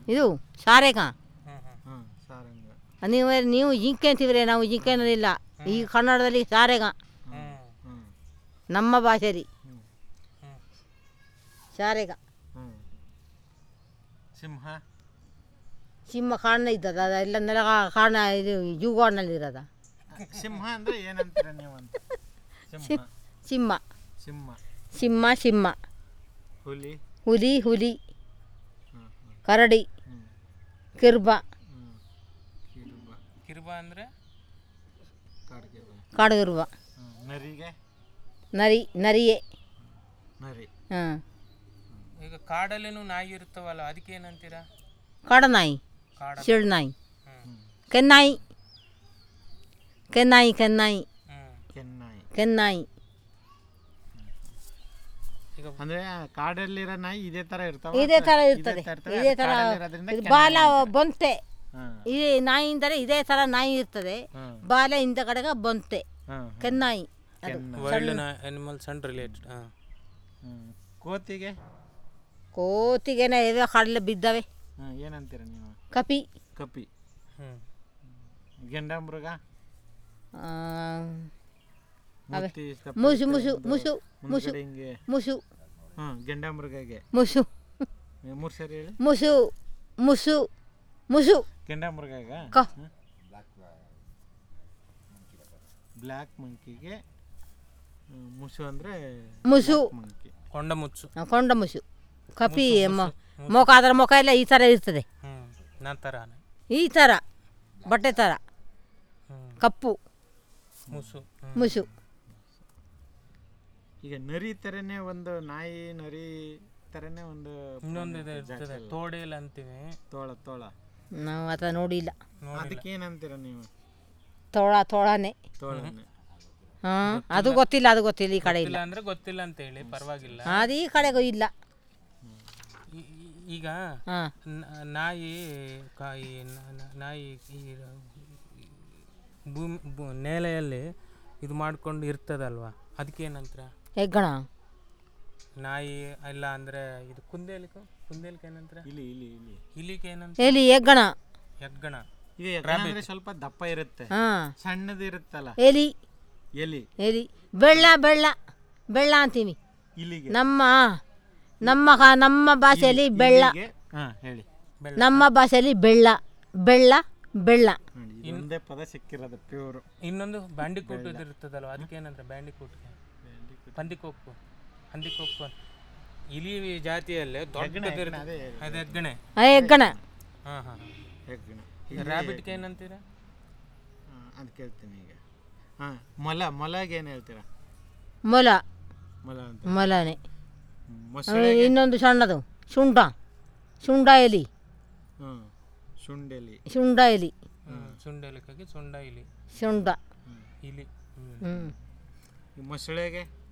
ಇದು ಸಾರೇಗ ಹ್ಮ್ ಹ್ಮ್ ಹಾಂ ಸಾರಂಗ ನೀವು ನೀವು ಜಿಂಕೆ ಅಂತೀವ್ರೆ ನಾವು ಜಿಂಕೆ ಅನ್ನೋದಿಲ್ಲ ಈ ಕನ್ನಡದಲ್ಲಿ ಸಾರೇಗ ಹ್ಮ್ ಹ್ಞೂ ನಮ್ಮ ಭಾಷೆಯಲ್ಲಿ ಹ್ಞೂ ಹ್ಮ್ ಸಾರೇಗ ಹ್ಞೂ ಸಿಂಹ ಸಿಂಹ ಕಾರಣ ಇದ್ದದ ಅದೆಲ್ಲ ನೆಲ ಕಾರಣ ಇದು ಜೂಗಾಡ್ನಲ್ಲಿ ಇರೋದ ಸಿಂಹ ಅಂದರೆ ಏನಂತೀರ ನೀವು ಅಂತ ಸಿಂಹ ಸಿಂಹ ಸಿಂಹ ಸಿಂಹ ಸಿಂಹ ಹುಲಿ ಹುಲಿ ಹುಲಿ ಹ್ಞೂ ಹ್ಞೂ ಕರಡಿ ಹ್ಞೂ ಕಿರ್ಬ ಹ್ಞೂ ಕಿರುಬ ಕಿರುಬ ಅಂದರೆ ಕಾಡ್ಗೆ ಕಾಡುಗಿರ್ಬ ಹ್ಞೂ ನರಿಗೆ ನರಿ ನರಿಯೇ ನರಿ ಹಾಂ ಈಗ ಕಾಡಲ್ಲಿನೂ ನಾಯಿ ಇರ್ತವಲ್ಲ ಅದಕ್ಕೆ ಏನಂತೀರಾ ಕಾಡನಾಯಿ ಕಾಡ ಸಿಳ್ಳು ನಾಯಿ ಹ್ಮ್ ಕೆನ್ನಾಯಿ ಕೆನ್ನಾಯಿ ಕೆನ್ನಾಯಿ ಹ್ಮ್ ಕೆನ್ನಾಯಿ ಕೆನ್ನಾಯಿ ಈಗ ಅಂದ್ರೆ ಕಾಡಲ್ಲಿರೋ ನಾಯಿ ಇದೇ ತರ ಇರ್ತಾವ ಇದೇ ಥರ ಇರ್ತದೆ ಇದೇ ಥರ ಇದು ಬಾಲ ಬಂತೆ ಈ ನಾಯಿ ಅಂದರೆ ಇದೇ ಥರ ನಾಯಿ ಇರ್ತದೆ ಬಾಲ ಇಂದ ಕಡೆಗೆ ಬಂತೆ ಕೆನ್ನಾಯಿ ಅದು ವೈಲ್ಡ್ ಅನಿಮಲ್ಸ್ ಅಂಡ್ ರಿಲೇಟೆಡ್ ಹಾಂ ಕೋತಿಗೆ ಕೋತಿಗೆನೆ ಇವೆ ಕಡಲೆ ಬಿದ್ದವೆ ಹ್ಮ್, ಏನಂತೀರ ನೀವು ಕಪಿ ಕಪಿ ಹ್ಞೂ ಗೆಂಡಾಮೃಗ ಆ, ಮೂತಿ ದಪ್ಪ ಮುಸು ಇರುತ್ತೆ, ಮುಸು ಒಂದು ಮುಸು ಮುಸು ಮುಂದ್ಗಡೆ ಹಿಂಗೆ ಮುಸು ಹ್ಞೂ ಗೆಂಡಾಮೃಗಗೆ ಮುಸು ಮೂರು ಸರಿ ಹೇಳಿ ಮುಸು ಮುಸು ಮುಸು ಗೆಂಡಾಮೃಗಗ ಕ ಬ್ಲ್ಯಾಕ್ ಮಂಕಿಗೆ ಮುಸು ಅಂದ್ರೆ ಮುಸು ಮಂಕಿ ಕೊಂಡ ಮುಚ್ಚು ಆ, ಕೊಂಡ ಮುಸು ಕಪಿ ಮ- ಮುಖ ಅದರ ಮುಖ ಎಲ್ಲ ಈ ಥರ ಇರ್ತದೆ ಹ್ಞೂ ನಂತರ ಈ ಥರ ಬಟ್ಟೆ ಥರ ಹ್ಞೂ ಕಪ್ಪು ಮುಸು ಹ್ಮ್. ಮುಸು ಈಗ ನರಿ ಥರನೇ ಒಂದು ನಾಯಿ ನರಿ ಥರನೇ ಒಂದು ಇನ್ನೊಂದು ಇದು ಇರ್ತದೆ ತೋಡೇಲ್ ಅಂತೀವಿ ತೋಳ ತೋಳ ನಾವು ಆತ ನೋಡಿಲ್ಲ ನೋಡಿ ಅದಕ್ಕೆ ಏನಂತೀರ ನೀವು ತೋಳ ತೋಳನೆ ತೋಳನೆ ಹಾಂ ಅದು ಗೊತ್ತಿಲ್ಲ ಅದು ಗೊತ್ತಿಲ್ಲ ಈ ಕಡೆ ಇಲ್ಲ ಗೊತ್ತಿಲ್ಲ ಅಂದ್ರೆ ಗೊತ್ತಿಲ್ಲ ಅಂತೇಳಿ ಪರವಾಗಿಲ್ಲ ಅದು ಈ ಕಡೆಗೂ ಇಲ್ಲ ಈ- ಈ- ಈಗ ಹಾಂ ನ- ನಾಯಿ ಕಾ ಈ ನ- ನ- ನಾಯಿ ಈ ಭೂಮಿ ಭೂ- ನೆಲೆಯಲ್ಲಿ ಇದು ಮಾಡ್ಕೊಂಡು ಇರ್ತದಲ್ವಾ ಅದಕ್ಕೆ ಏನಂತೀರ ಹೆಗ್ಗಣ ನಾಯಿ ಇಲ್ಲ ಅಂದ್ರೆ ಇದು ಕುಂದೇಲಿಕ ಕುಂದೇಲಿಕ ಏನಂತೀರ ಇಲ್ಲಿ ಇಲ್ಲಿ ಇಲ್ಲಿ ಇಲಿಕೆ ಏನಂತ ಎಲಿ ಹೆಗ್ಗಣ ಹೆಗ್ಗಣ ಇದು ಎಗ್ಗಣ ಅಂದ್ರೆ ಸ್ವಲ್ಪ ದಪ್ಪ ಇರುತ್ತೆ ಹಾಂ ಸಣ್ಣದು ಇರುತ್ತಲ್ಲ ಎಲಿ ಎಲಿ ಎಲಿ ಬೆಳ್ಳ ಬೆಳ್ಳ ಬೆಳ್ಳ ಅಂತೀವಿ ಇಲ್ಲಿಗೆ ನಮ್ಮ ನಮ್ಮ ಕ- ನಮ್ಮ ಭಾಷೆಯಲ್ಲಿ ಬೆಳ್ಳ ಇಲ್ಲಿಗೆ ಹಾ ಹೇಳಿ ನಮ್ಮ ಭಾಷೆಯಲ್ಲಿ ಬೆಳ್ಳ ಬೆಳ್ಳ ಬೆಳ್ಳ ನೋಡಿ ಇದು ಒಂದೇ ಪದ ಸಿಕ್ಕಿರೋದು ಪ್ಯೂರ್ ಇನ್ನೊಂದು ಬ್ಯಾಂಡಿಕೋಟ್ ಇದು ಇರ್ತದಲ್ವ ಅದಕ್ಕೆ ಏನಂದ್ರೆ ಬ್ಯಾಂಡಿಕೋಟ್ಗೆ ಪಂದಿಕೊಕ್ಕು ಹಂದಿಕೊಕ್ಕು ಇಲಿ ಜಾತಿಯಲ್ಲೇ ದೊಡ್ಡದಿರುತ್ತೆ ಅದೇ ಅದು ಹೆಗ್ಗಣೆ ಆ ಹೆಗ್ಗಣ ಹಾಂ ಹಾಂ ಹೆಗ್ಗಣ ರ್ಯಾಬಿಟ್ಗೆ ಏನಂತೀರಾ ಅದು ಕೇಳ್ತೀನಿ ಈಗ ಹಾ ಮೊಲ ಮೊಲಗೆ ಏನು ಹೇಳ್ತೀರಾ ಮೊಲ ಮೊಲ ಅಂತ ಮೊಲನೆ ಹ್ಮ್, ಆ, ಮೊಸಳೆ ಇನ್ನೊಂದು ಸಣ್ಣದು ಶುಂಠ ಶುಂಠ ಎಲಿ ಹ್ಞೂ ಶುಂಡೆಲಿ ಶುಂಠ ಎಲಿ ಸುಂಡಲಿಕಾಗಿ ಸುಂಡ ಇಲಿ ಶುಂಠ ಇಲಿ ಹ್ಮ್. ಹ್ಞೂ ಈ ಮೊಸಳೆಗೆ